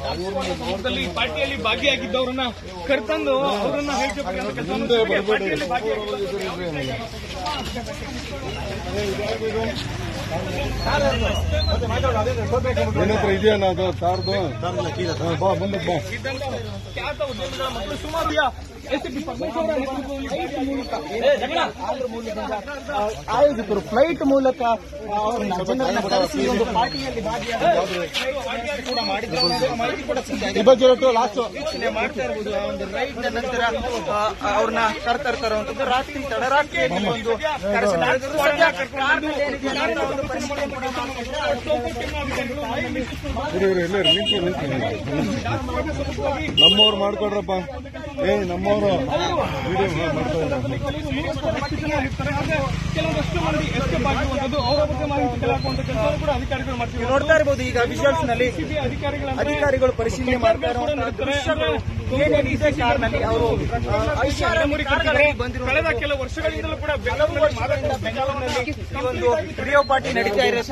ಸಂದರ್ಭದಲ್ಲಿ ಪಾರ್ಟಿಯಲ್ಲಿ ಭಾಗಿಯಾಗಿದ್ದವರನ್ನ ಕರೆತಂದು ಅವರನ್ನ ಹೇಳ್ಕೊಬೇಕಂತ ಕೆಲಸ ಪಾರ್ಟಿಯಲ್ಲಿ ಭಾಗಿಯಾಗಿದ್ದವ್ರನ್ನ ಏನತ್ರ ಇದೆಯಾ ಅದು ಕಾರ್ದು ಹಾ, ಬಾ ಮುಂದಕ್ಕೆ ಬಾ ಇದ್ದಂತ ಖ್ಯಾತ ಉದ್ಯಮಿಗಳ ಮಕ್ಕಳು ಸುಮಾರು ಯಾ- ಎಸ್ ಪಿ ಪರಮೇಶ್ವರ ಅವರ ನೇತೃತ್ವದಲ್ಲಿ ಫ್ಲೈಟ್ ಮೂಲಕ ಆಂಧ್ರ ಮೂಲದಿಂದ, ಆ, ಆಯೋಜಕರು ಫ್ಲೈಟ್ ಮೂಲಕ ಅವರನ್ನ ಜನರನ್ನ ಕರೆಸಿ ಒಂದು ಪಾರ್ಟಿಯಲ್ಲಿ ಭಾಗಿಯಾಗಿ ಕೂಡ ಮಾಡಿದ್ರು ಅನ್ನೋದು ಮಾಹಿತಿ ಕೂಡ ಸಿಗ್ತಾ ಇದೆ. ಲಾಸ್ಟ್ ವೀಕ್ಷಣೆ ಮಾಡ್ತಾ ಇರ್ಬೋದು ಆ ಒಂದು ರೈಡ್ ನಂತರ ಆ, ಅವ್ರನ್ನ ಕರ್ತಾ ಇರುವಂತದ್ದು ರಾತ್ರಿ ತಡರಾತ್ರಿಯಲ್ಲಿ ಒಂದು ಕರೆಸಲಾಗಿದ್ದು ಸದ್ಯ ಕರ್ಕೊಂಡು ಬಂದು ಯಾರನ್ನ ಒಂದು ಪರಿಶೀಲನೆ ಕೂಡ ಮಾಡ್ತಿದ್ದಾರೆ. ಚೌಕಟ್ಟಿನ ಅಧಿಕಾರಿಗಳು ಇರು ಇರು ಇಲ್ಲೇ ಇರು, ನಿಂತ್ಕೊ, ನಿಂತ್ಕೊ. ನಮ್ಮವ್ರು ಮಾಡ್ಕೊಡ್ರಪ್ಪ ಏ ನಮ್ಮವ್ರು ವಿಡಿಯೋ ಮಾಡ್ತಾ ಇದ್ದಾರೆ ಕೆಲವೊಂದಷ್ಟು ಮಂದಿ ಎಸ್ಕೇಪ್ ಆಗಿರುವಂತದ್ದು ಅವರ ಬಗ್ಗೆ ಮಾಹಿತಿ ಕಲೆ ಹಾಕುವಂತ ಕೆಲಸ ಕೂಡ ಅಧಿಕಾರಿಗಳು ಮಾಡ್ತಿದ್ದಾರೆ ನೋಡ್ತಾ ಇರಬಹುದು ಈಗ ವಿಜುವಲ್ಸ್ ನಲ್ಲಿ ಸಿಬಿ ಅಧಿಕಾರಿಗಳ ಅಧಿಕಾರಿಗಳು ಪರಿಶೀಲನೆ ಮಾಡ್ತಾ ಇರುವಂತಹ ದೃಶ್ಯಗಳು ಏನೇನಿದೆ ಕಾರ್ನಲ್ಲಿ ಅವರು ಐಷಾರಾಮಿ ಕಾರ್ಗಳಲ್ಲಿ ಬಂದಿರುವ ಕಳೆದ ಕೆಲವು ವರ್ಷಗಳಿಂದಲೂ ಕೂಡ ಬೆಂಗಳೂರಿನಲ್ಲಿ ಮಾದಕ ಬೆಂಗಳೂರಿನಲ್ಲಿ ಈ ಒಂದು ವಿಡಿಯೋ ಪಾರ್ಟಿ ನಡೀತಾ ಇದೆ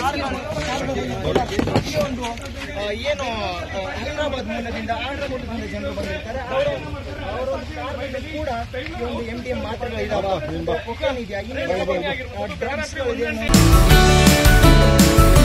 ಪ್ರತಿಯೊಂದು ಆ, ಏನು ಆ, ಹೈದರಾಬಾದ್ ಮೂಲದಿಂದ ಆಂಧ್ರ ಮೂಲದಿಂದ ಜನರು ಬಂದಿರ್ತಾರೆ ಅವರ ಅವರ ಕಾರ್ನಲ್ಲಿ ಕೂಡ ಈ ಒಂದು ಎಂ ಡಿ ಎಂ ಮಾತ್ರೆಗಳಿದಾವ ಕೊಕಾನ್ ಇದೆಯಾ ಇನ್ನೇನು ಡ್ರಗ್ಸ್ಗಳಿದೆ